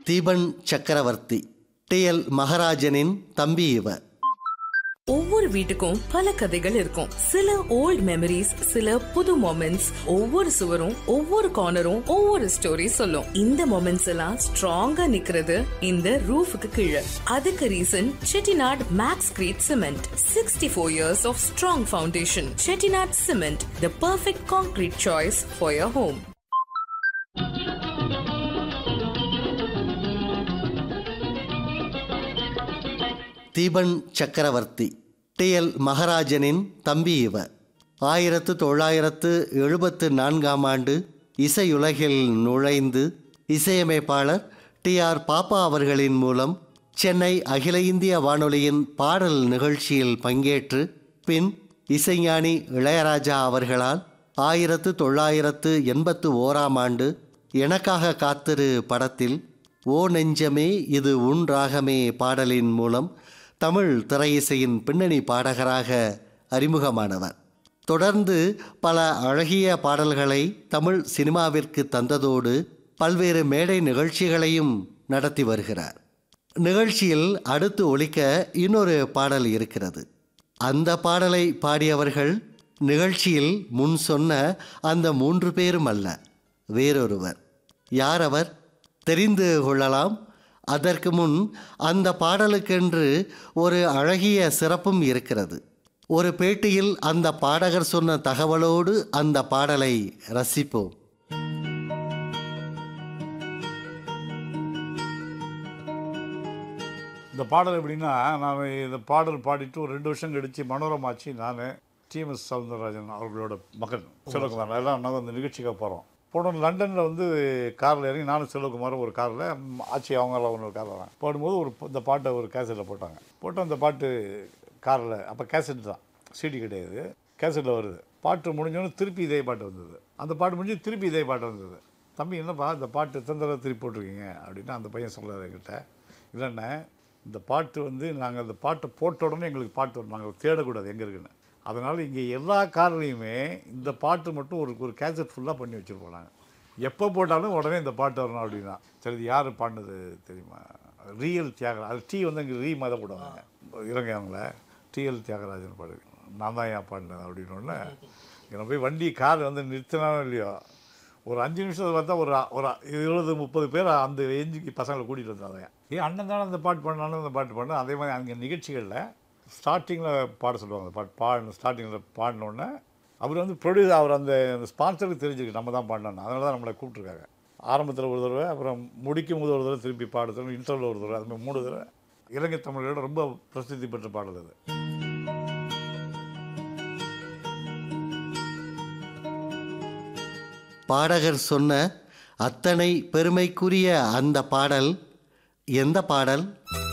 Deepan Chakravarthy T L மகராஜனின் தம்பி இவர் ஒவ்வொரு வீட்டுக்கும் பல கதைகள் இருக்கும் சில ஓல்ட் மெமரிஸ் சில புது மொமெண்ட்ஸ் ஒவ்வொரு சுவரும் ஒவ்வொரு கார்னரும் ஒவ்வொரு ஸ்டோரி சொல்லும் இந்த மொமெண்ட்ஸ் எல்லாம் ஸ்ட்ராங்கா நிக்கிறது இந்த ரூஃபுக்கு கீழே அதுக்கு reason Chettinad maxcrete cement sixty four years of strong foundation Chettinad cement the perfect concrete choice for your home Deepan Chakravarthy T L மகராஜனின் தம்பி இவர் ஆயிரத்து தொள்ளாயிரத்து எழுபத்து நான்காம் ஆண்டு இசையுலகில் நுழைந்து இசையமைப்பாளர் டி ஆர் பாப்பா அவர்களின் மூலம் சென்னை அகில இந்திய வானொலியின் பாடல் நிகழ்ச்சியில் பங்கேற்று பின் இசைஞானி இளையராஜா அவர்களால் ஆயிரத்து தொள்ளாயிரத்து எண்பத்து ஓராம் ஆண்டு எனக்காக காத்திரு படத்தில் ஓ நெஞ்சமே இது உன் ராகமே பாடலின் மூலம் தமிழ் திரையிசையின் பின்னணி பாடகராக அறிமுகமானவர் தொடர்ந்து பல அழகிய பாடல்களை தமிழ் சினிமாவிற்கு தந்ததோடு பல்வேறு மேடை நிகழ்ச்சிகளையும் நடத்தி வருகிறார் நிகழ்ச்சியில் அடுத்து ஒலிக்க இன்னொரு பாடல் இருக்கிறது அந்த பாடலை பாடியவர்கள் நிகழ்ச்சியில் முன் சொன்ன அந்த மூன்று பேரும் அல்ல வேறொருவர் யார் அவர் தெரிந்து கொள்ளலாம் அதற்கு முன் அந்த பாடலுக்கென்று ஒரு அழகிய சிறப்பும் இருக்கிறது ஒரு பேட்டியில் அந்த பாடகர் சொன்ன தகவலோடு அந்த பாடலை ரசிப்போம் இந்த பாடல் எப்படின்னா நான் இந்த பாடல் பாடிட்டு ஒரு ரெண்டு வருஷம் கழிச்சு மனோரமாச்சு நான் டிஎம்எஸ் சவுந்தரராஜன் அவர்களோட மகன் செல்வகுமார் எல்லாம் நாங்கள் அந்த நிகழ்ச்சிக்காக போகிறோம் போனோம் லண்டனில் வந்து காரில் இறங்கி நானும் செல்வகுமாரும் ஒரு காரில் ஆச்சி அவங்களாம் ஒன்று காரில் தான் போடும்போது ஒரு இந்த பாட்டை ஒரு கேசட்டில் போட்டாங்க போட்டு அந்த பாட்டு காரில் அப்போ கேசட் தான் சிடி கிடையாது கேசட்டில் வருது பாட்டு முடிஞ்சோன்னு திருப்பி இதே பாட்டு வந்தது அந்த பாட்டு முடிஞ்சு திருப்பி இதே பாட்டு வந்தது தம்பி என்னப்பா இந்த பாட்டு எத்தனை தடவை திருப்பி போட்டிருக்கீங்க அப்படின்னு அந்த பையன் சொல்கிறார் என்கிட்ட இல்லைண்ணே இந்த பாட்டு வந்து நாங்கள் அந்த பாட்டை போட்ட உடனே எங்களுக்கு பாட்டு வரும் நாங்கள் தேடக்கூடாது எங்கே இருக்குன்னு அதனால் இங்கே எல்லா கார்லேயுமே இந்த பாட்டு மட்டும் ஒரு ஒரு கேசட் ஃபுல்லாக பண்ணி வச்சுருப்போம் நாங்கள் எப்போ போட்டாலும் உடனே இந்த பாட்டு வரணும் அப்படின்னா சரி இது யார் பாடினது தெரியுமா ரியல் தியாகராஜ் அது டீ வந்து அங்கே ரீ மத போடுவாங்க இறங்க அவங்கள டிஎல் தியாகராஜன் பாடு நான் தான் ஏன் பாடினேன் அப்படின்னோடனே இங்கே போய் வண்டி கார் வந்து நிறுத்தினாலும் இல்லையோ ஒரு அஞ்சு நிமிஷத்தில் பார்த்தா ஒரு ஒரு இருபது முப்பது பேர் அந்த ஏஞ்சுக்கு பசங்களை கூட்டிகிட்டு வந்தாங்க ஏன் அண்ணன் தானே அந்த பாட்டு பண்ணாலும் அந்த பாட்டு பண்ணேன் அதே மாதிரி அங்கே நிகழ்ச்சிகளில் ஸ்டார்டிங்கில் பாட சொல்லுவாங்க அந்த பாட்டு பாடணும் ஸ்டார்டிங்கில் பாடினோடனே அவர் வந்து ப்ரொடியூஸ் அவர் அந்த ஸ்பான்சருக்கு தெரிஞ்சிருக்கு நம்ம தான் பாடினோம் அதனால தான் நம்மளை கூப்பிட்ருக்காங்க ஆரம்பத்தில் ஒரு தடவை அப்புறம் முடிக்கும் போது ஒரு தடவை திருப்பி பாடுறது இன்டர்வல் ஒரு தடவை அது மாதிரி மூணு தடவை இலங்கை தமிழர்களோட ரொம்ப பிரசித்தி பெற்ற பாடல் அது பாடகர் சொன்ன அத்தனை பெருமைக்குரிய அந்த பாடல் எந்த பாடல்